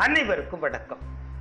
அனைவருக்கும் வணக்கம்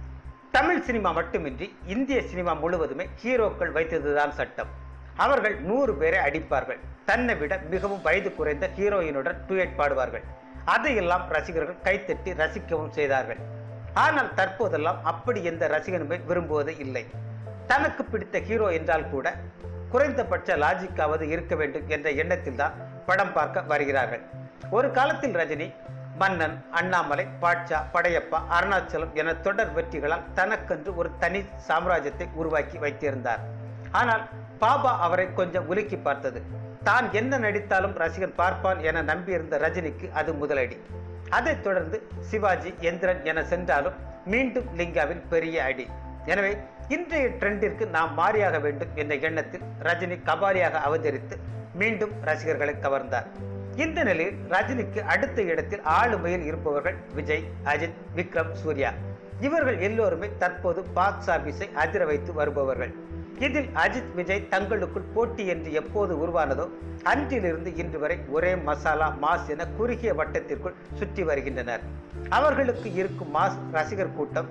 தமிழ் சினிமா மட்டுமின்றி இந்திய சினிமா முழுவதுமே ஹீரோக்கள் வைத்ததுதான் சட்டம் அவர்கள் நூறு பேரை அடிப்பார்கள் தன்னை விட மிகவும் வயது குறைந்த ஹீரோயினுடன் டூயட் பாடுவார்கள் அதையெல்லாம் ரசிகர்கள் கைத்தட்டி ரசிக்கவும் செய்தார்கள் ஆனால் தற்போதெல்லாம் அப்படி எந்த ரசிகனுமே விரும்புவது இல்லை தனக்கு பிடித்த ஹீரோ என்றால் கூட குறைந்தபட்ச லாஜிக்காவது இருக்க வேண்டும் என்ற எண்ணத்தில் தான் படம் பார்க்க வருகிறார்கள் ஒரு காலத்தில் ரஜினி மன்னன் அண்ணாமலை பாட்சா படையப்பா அருணாச்சலம் என தொடர் வெற்றிகளால் தனக்கென்று ஒரு தனி சாம்ராஜ்யத்தை உருவாக்கி வைத்திருந்தார் ஆனால் பாபா அவரை கொஞ்சம் உலுக்கி பார்த்தது தான் என்ன நடித்தாலும் ரசிகன் பார்ப்பான் என நம்பியிருந்த ரஜினிக்கு அது முதலடி அதைத் தொடர்ந்து சிவாஜி எந்திரன் என சென்றாலும் மீண்டும் லிங்காவில் பெரிய அடி எனவே இன்றைய ட்ரெண்டிற்கு நாம் மாறியாக வேண்டும் என்ற எண்ணத்தில் ரஜினி கபாலியாக அவதரித்து மீண்டும் ரசிகர்களை கவர்ந்தார் இந்த நிலையில் ரஜினிக்கு அடுத்த இடத்தில் ஆளுமையில் இருப்பவர்கள் விஜய் அஜித் விக்ரம் சூர்யா இவர்கள் எல்லோருமே தற்போது பாக்ஸ் ஆபீஸை அதிர வைத்து வருபவர்கள் இதில் அஜித் விஜய் தங்களுக்குள் போட்டி என்று எப்போது உருவானதோ அன்றிலிருந்து இன்று வரை ஒரே மசாலா மாஸ் என குறுகிய வட்டத்திற்குள் சுற்றி வருகின்றனர் அவர்களுக்கு இருக்கும் மாஸ் ரசிகர் கூட்டம்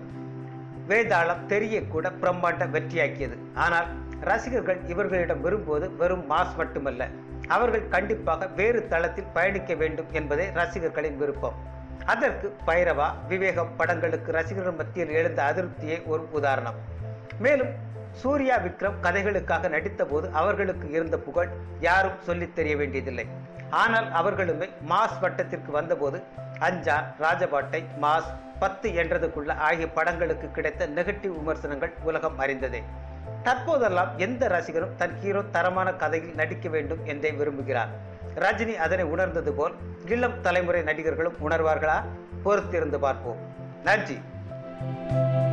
வேதாளம் தெரிய கூட பிரம்மாண்ட வெற்றியாக்கியது ஆனால் ரசிகர்கள் இவர்களிடம் விரும்புவது வெறும் மாஸ் மட்டுமல்ல அவர்கள் கண்டிப்பாக வேறு தளத்தில் பயணிக்க வேண்டும் என்பதே ரசிகர்களின் விருப்பம் அதற்கு பைரவா விவேகம் படங்களுக்கு ரசிகர்கள் மத்தியில் எழுந்த அதிருப்தியே ஒரு உதாரணம் மேலும் சூர்யா விக்ரம் கதைகளுக்காக நடித்தபோது அவர்களுக்கு இருந்த புகழ் யாரும் சொல்லித் தெரிய வேண்டியதில்லை ஆனால் அவர்களுமே மாஸ் வட்டத்திற்கு வந்தபோது அஞ்சான் ராஜபாட்டை மாஸ் பத்து என்றதுக்குள்ள ஆகிய படங்களுக்கு கிடைத்த நெகட்டிவ் விமர்சனங்கள் உலகம் அறிந்ததே தற்போதெல்லாம் எந்த ரசிகரும் தன் ஹீரோ தரமான கதையில் நடிக்க வேண்டும் என்றே விரும்புகிறார் ரஜினி அதனை உணர்ந்தது போல் இளம் தலைமுறை நடிகர்களும் உணர்வார்களா பொறுத்திருந்து பார்ப்போம் நன்றி